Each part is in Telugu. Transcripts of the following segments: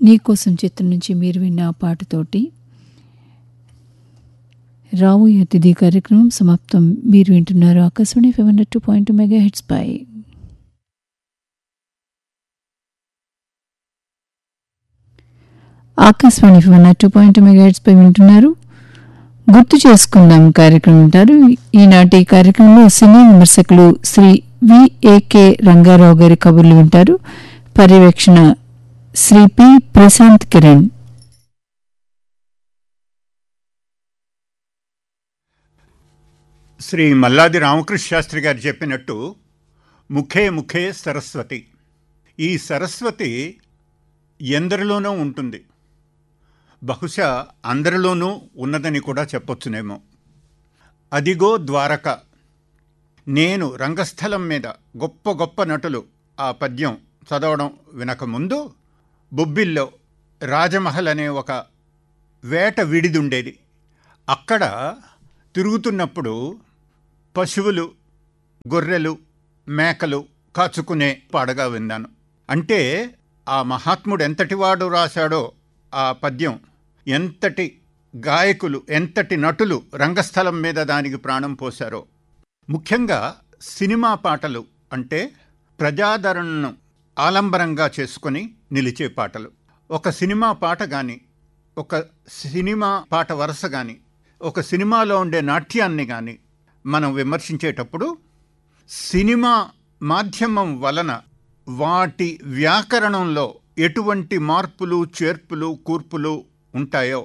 నీకోసం చిత్రం నుంచి మీరు విన్న ఆ పాటతోటి రావు అతిథి కార్యక్రమం సమాప్తం మీరు వింటున్నారు Akashvani five hundred two point mega hertz పై Akashvani five hundred two point mega hertz పై వింటున్నారు గుర్తు చేసుకుందాం కార్యక్రమం వింటారు ఈనాటి కార్యక్రమంలో సినీ విమర్శకులు శ్రీ విఏకే రంగారావు గారి కబుర్లు వింటారు పర్యవేక్షణ శ్రీ పి ప్రశాంత్ కిరణ్ శ్రీ మల్లాది రామకృష్ణ శాస్త్రి గారు చెప్పినట్టు ముఖే ముఖే సరస్వతి ఈ సరస్వతి ఎందరిలోనూ ఉంటుంది బహుశా అందరిలోనూ ఉన్నదని కూడా చెప్పొచ్చునేమో అదిగో ద్వారక నేను రంగస్థలం మీద గొప్ప గొప్ప నటులు ఆ పద్యం చదవడం వినకముందు బొబ్బిల్లో రాజమహల్ అనే ఒక వేట విడిదుండేది అక్కడ తిరుగుతున్నప్పుడు పశువులు గొర్రెలు మేకలు కాచుకునే పాడగా విన్నాను అంటే ఆ మహాత్ముడు ఎంతటివాడు రాశాడో ఆ పద్యం ఎంతటి గాయకులు ఎంతటి నటులు రంగస్థలం మీద దానికి ప్రాణం పోశారో ముఖ్యంగా సినిమా పాటలు అంటే ప్రజాదరణను ఆలంబరంగా చేసుకొని నిలిచే పాటలు ఒక సినిమా పాట కానీ ఒక సినిమా పాట వరుస కానీ ఒక సినిమాలో ఉండే నాట్యాన్ని కానీ మనం విమర్శించేటప్పుడు సినిమా మాధ్యమం వలన వాటి వ్యాకరణంలో ఎటువంటి మార్పులు చేర్పులు కూర్పులు ఉంటాయో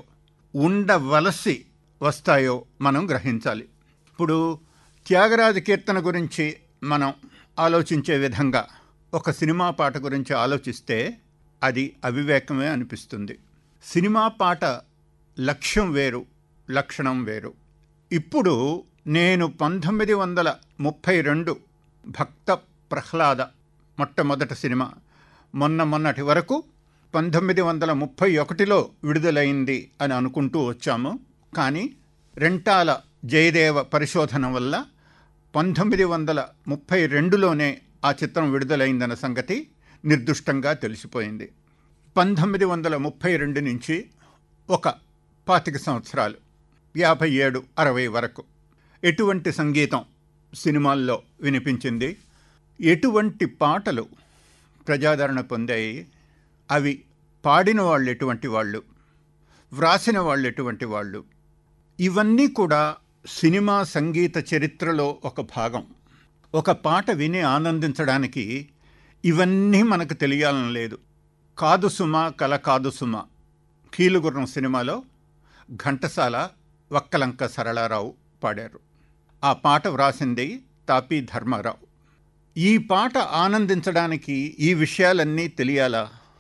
ఉండవలసి వస్తాయో మనం గ్రహించాలి ఇప్పుడు త్యాగరాజ కీర్తన గురించి మనం ఆలోచించే విధంగా ఒక సినిమా పాట గురించి ఆలోచిస్తే అది అవివేకమే అనిపిస్తుంది సినిమా పాట లక్ష్యం వేరు లక్షణం వేరు ఇప్పుడు నేను పంతొమ్మిది వందల ముప్పై రెండు భక్త ప్రహ్లాద మొట్టమొదటి సినిమా మొన్న మొన్నటి వరకు పంతొమ్మిది వందల ముప్పై ఒకటిలో విడుదలైంది అని అనుకుంటూ వచ్చాము కానీ రెంటాల జయదేవ పరిశోధన వల్ల పంతొమ్మిది వందల ముప్పై రెండులోనే ఆ చిత్రం విడుదలైందన్న సంగతి నిర్దుష్టంగా తెలిసిపోయింది పంతొమ్మిది వందల ముప్పై రెండు నుంచి ఒక పాతిక సంవత్సరాలు యాభై ఏడు అరవై వరకు ఎటువంటి సంగీతం సినిమాల్లో వినిపించింది ఎటువంటి పాటలు ప్రజాదరణ పొందాయి అవి పాడిన వాళ్ళు ఎటువంటి వాళ్ళు వ్రాసిన వాళ్ళు ఎటువంటి వాళ్ళు ఇవన్నీ కూడా సినిమా సంగీత చరిత్రలో ఒక భాగం ఒక పాట విని ఆనందించడానికి ఇవన్నీ మనకు తెలియాలని లేదు కాదు సుమ కల కాదు సుమ కీలుగుర్రం సినిమాలో ఘంటసాల వక్కలంక సరళారావు పాడారు ఆ పాట వ్రాసింది తాపీ ధర్మారావు ఈ పాట ఆనందించడానికి ఈ విషయాలన్నీ తెలియాలా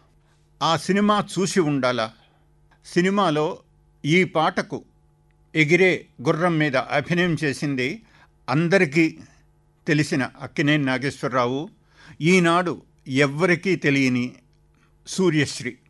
ఆ సినిమా చూసి ఉండాలా సినిమాలో ఈ పాటకు ఎగిరే గుర్రం మీద అభినయం చేసింది అందరికీ తెలిసిన అక్కినేని నాగేశ్వరరావు ఈనాడు ఎవ్వరికీ తెలియని సూర్యశ్రీ